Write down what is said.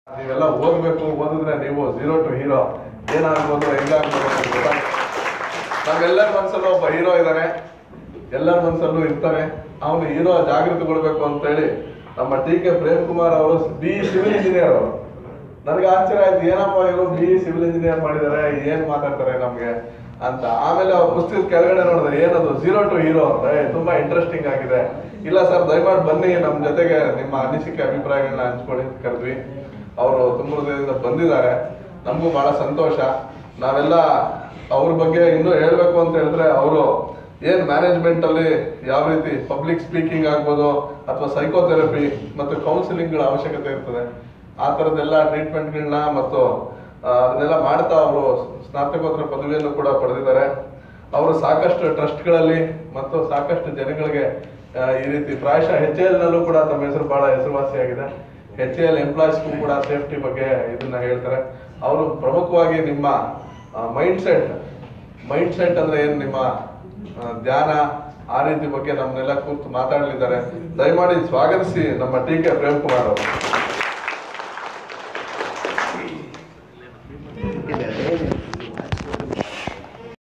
ನೀವೆಲ್ಲ ಓದ್ಬೇಕು ಓದಿದ್ರೆ ನೀವು ಝೀರೋ ಟು ಹೀರೋ ಏನಾಗ್ಬೋದು ಹೆಂಗಾಗ್ಬೋದು ಅಂತ ಗೊತ್ತಾಗ್ತದೆ. ನಮ್ಮೆಲ್ಲರ ಮನಸ್ಸಲ್ಲೂ ಒಬ್ಬ ಹೀರೋ ಇದ್ದಾನೆ ಎಲ್ಲರ ಮನಸ್ಸಲ್ಲೂ ಇರ್ತಾನೆ ಅವನು ಹೀರೋ ಜಾಗೃತಿಗೊಳ್ಬೇಕು ಅಂತೇಳಿ ನಮ್ಮ ಟಿ ಕೆ ಪ್ರೇಮ್ ಕುಮಾರ್ ಅವರು ಬಿ ಸಿವಿಲ್ ಇಂಜಿನಿಯರ್ ಅವರು ನನಗೆ ಆಶ್ಚರ್ಯ ಆಯ್ತು ಏನಪ್ಪ ಇವರು ಬಿ ಸಿವಿಲ್ ಇಂಜಿನಿಯರ್ ಮಾಡಿದ್ದಾರೆ ಏನ್ ಮಾತಾಡ್ತಾರೆ ನಮ್ಗೆ ಅಂತ ಆಮೇಲೆ ಅವ್ರ ಪುಸ್ತಕದ ಕೆಳಗಡೆ ನೋಡಿದ್ರೆ ಏನದು ಝೀರೋ ಟು ಹೀರೋ ಅಂತ ಏ, ತುಂಬಾ ಇಂಟ್ರೆಸ್ಟಿಂಗ್ ಆಗಿದೆ ಇಲ್ಲ ಸರ್ ದಯಮಾಡಿ ಬನ್ನಿ ನಮ್ಮ ಜೊತೆಗೆ ನಿಮ್ಮ ಅನಿಸಿಕೆ ಅಭಿಪ್ರಾಯಗಳನ್ನ ಹಂಚ್ಕೊಳ್ಳಿ ಅಂತ ಕರೆದ್ವಿ ಅವರು ತುಂಬ ಹೃದಯದಿಂದ ಬಂದಿದ್ದಾರೆ ನಮಗೂ ಬಹಳ ಸಂತೋಷ ನಾವೆಲ್ಲ ಅವ್ರ ಬಗ್ಗೆ ಇನ್ನೂ ಹೇಳ್ಬೇಕು ಅಂತ ಹೇಳಿದ್ರೆ ಅವರು ಏನ್ ಮ್ಯಾನೇಜ್ಮೆಂಟ್ ಅಲ್ಲಿ ಯಾವ ರೀತಿ ಪಬ್ಲಿಕ್ ಸ್ಪೀಕಿಂಗ್ ಆಗ್ಬೋದು ಅಥವಾ ಸೈಕೋಥೆರಪಿ ಮತ್ತು ಕೌನ್ಸಿಲಿಂಗ್ ಗಳ ಅವಶ್ಯಕತೆ ಇರ್ತದೆ ಆ ತರದೆಲ್ಲ ಟ್ರೀಟ್ಮೆಂಟ್ಗಳನ್ನ ಮತ್ತು ಆ, ಅದನ್ನೆಲ್ಲ ಮಾಡ್ತಾ ಅವರು ಸ್ನಾತಕೋತ್ತರ ಪದವಿಯನ್ನು ಕೂಡ ಪಡೆದಿದ್ದಾರೆ ಅವರು ಸಾಕಷ್ಟು ಟ್ರಸ್ಟ್ಗಳಲ್ಲಿ ಮತ್ತು ಸಾಕಷ್ಟು ಜನಗಳಿಗೆ ಆ, ಈ ರೀತಿ ಪ್ರಾಯಶಃ ಎಚ್ ಎಲ್ ನಲ್ಲೂ ಕೂಡ ತಮ್ಮ ಹೆಸರು ಬಹಳ ಹೆಸರುವಾಸಿಯಾಗಿದೆ ಎಚ್ ಎಲ್ ಎಂಪ್ಲಾಯ್ಸ್ಗೂ ಕೂಡ ಸೇಫ್ಟಿ ಬಗ್ಗೆ ಇದನ್ನ ಹೇಳ್ತಾರೆ ಅವರು ಪ್ರಮುಖವಾಗಿ ನಿಮ್ಮ ಮೈಂಡ್ ಸೆಟ್ ಮೈಂಡ್ ಸೆಟ್ ಅಂದ್ರೆ ಏನ್ ನಿಮ್ಮ ಆ, ಧ್ಯಾನ ಆ ರೀತಿ ಬಗ್ಗೆ ನಮ್ಮನ್ನೆಲ್ಲ ಕೂತು ಮಾತಾಡಲಿದ್ದಾರೆ ದಯಮಾಡಿ ಸ್ವಾಗತಿಸಿ ನಮ್ಮ ಟಿ ಕೆ ಪ್ರೇಮ್ ಕುಮಾರ್ ಅವರು